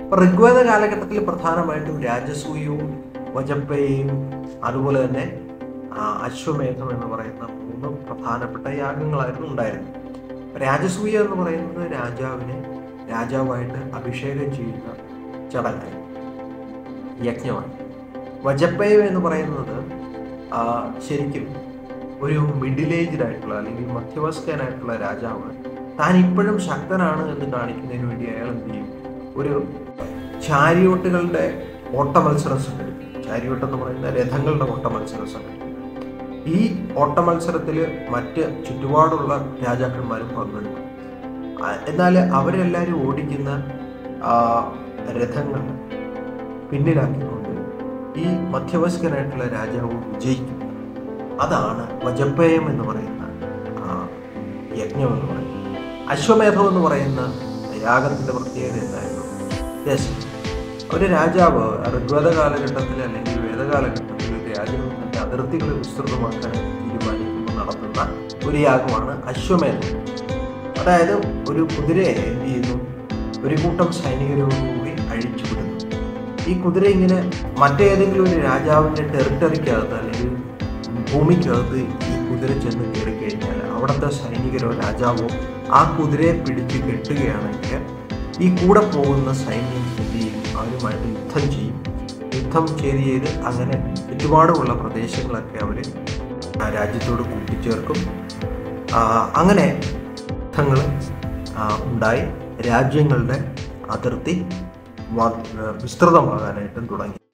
അപ്പൊ ഋഗ്വേദ കാലഘട്ടത്തിൽ പ്രധാനമായിട്ടും രാജസൂയവും വജപ്പയും അതുപോലെ തന്നെ ആ, അശ്വമേധം എന്ന് പറയുന്ന മൂന്ന് പ്രധാനപ്പെട്ട യാഗങ്ങളായിരുന്നു ഉണ്ടായിരുന്നത് രാജസൂയ എന്ന് പറയുന്നത് രാജാവിനെ രാജാവായിട്ട് അഭിഷേകം ചെയ്യുന്ന ചടങ്ങായി യജ്ഞമാണ് വജപ്പയം എന്ന് പറയുന്നത് ആ, ശരിക്കും ഒരു മിഡിൽ ഏജ്ഡ് ആയിട്ടുള്ള അല്ലെങ്കിൽ മധ്യവയസ്കനായിട്ടുള്ള രാജാവ് താൻ ഇപ്പോഴും ശക്തനാണ് എന്ന് കാണിക്കുന്നതിന് വേണ്ടി അയാൾ എന്ത് ചെയ്യും ഒരു ചാരിയോട്ടുകളുടെ ഓട്ട മത്സരം സംഘടിപ്പിക്കും ചാരിയോട്ട് എന്ന് പറയുന്ന രഥങ്ങളുടെ ഓട്ട മത്സരം സംഘടിപ്പിക്കും ഈ ഓട്ട മത്സരത്തിൽ മറ്റ് ചുറ്റുപാടുള്ള രാജാക്കന്മാരും പങ്കെടുക്കും ആ, എന്നാൽ അവരെല്ലാവരും ഓടിക്കുന്ന ആ, രഥങ്ങൾ പിന്നിലാക്കിക്കൊണ്ട് ഈ മധ്യവയസ്കനായിട്ടുള്ള രാജാവ് വിജയിക്കും അതാണ് വജപ്പയം എന്ന് പറയുന്ന ആ, യജ്ഞം എന്ന് പറയുന്നത് അശ്വമേധം എന്ന് പറയുന്ന യാഗത്തിന്റെ പ്രത്യേകത എന്തായിരുന്നു യെസ് ഒരു രാജാവ് ഋഗ്വേദ കാലഘട്ടത്തിൽ അല്ലെങ്കിൽ വേദകാലഘട്ടത്തിൽ ഒരു രാജ്യം തന്റെ അതിർത്തികൾ വിസ്തൃതമാക്കാൻ തീരുമാനിക്കുമ്പോൾ നടത്തുന്ന ഒരു യാഗമാണ് അശ്വമേധം അതായത് ഒരു കുതിരയെ എന്ത് ചെയ്യുന്നു ഒരു കൂട്ടം സൈനികരോടുകൂടി അഴിച്ചുവിടുന്നു ഈ കുതിര ഇങ്ങനെ മറ്റേതെങ്കിലും ഒരു രാജാവിൻ്റെ ടെറിട്ടറിക്കകത്ത് അല്ലെങ്കിൽ ഭൂമിക്കകത്ത് ഈ കുതിര ചെന്ന് കയറി കഴിഞ്ഞാൽ അവിടുത്തെ സൈനികരോ രാജാവോ ആ കുതിരയെ പിടിച്ച് കെട്ടുകയാണെങ്കിൽ ഈ കൂടെ പോകുന്ന സൈന്യം എന്ത് ചെയ്യും അവരുമായിട്ട് യുദ്ധം ചെയ്യും യുദ്ധം ചെയ്ത് ചെയ്ത് അങ്ങനെ ചുറ്റുപാടുമുള്ള പ്രദേശങ്ങളൊക്കെ അവർ രാജ്യത്തോട് കൂട്ടിച്ചേർക്കും ആ, അങ്ങനെ യുദ്ധങ്ങൾ ഉണ്ടായി രാജ്യങ്ങളുടെ അതിർത്തി വ- വിസ്തൃതമാകാനായിട്ടും തുടങ്ങി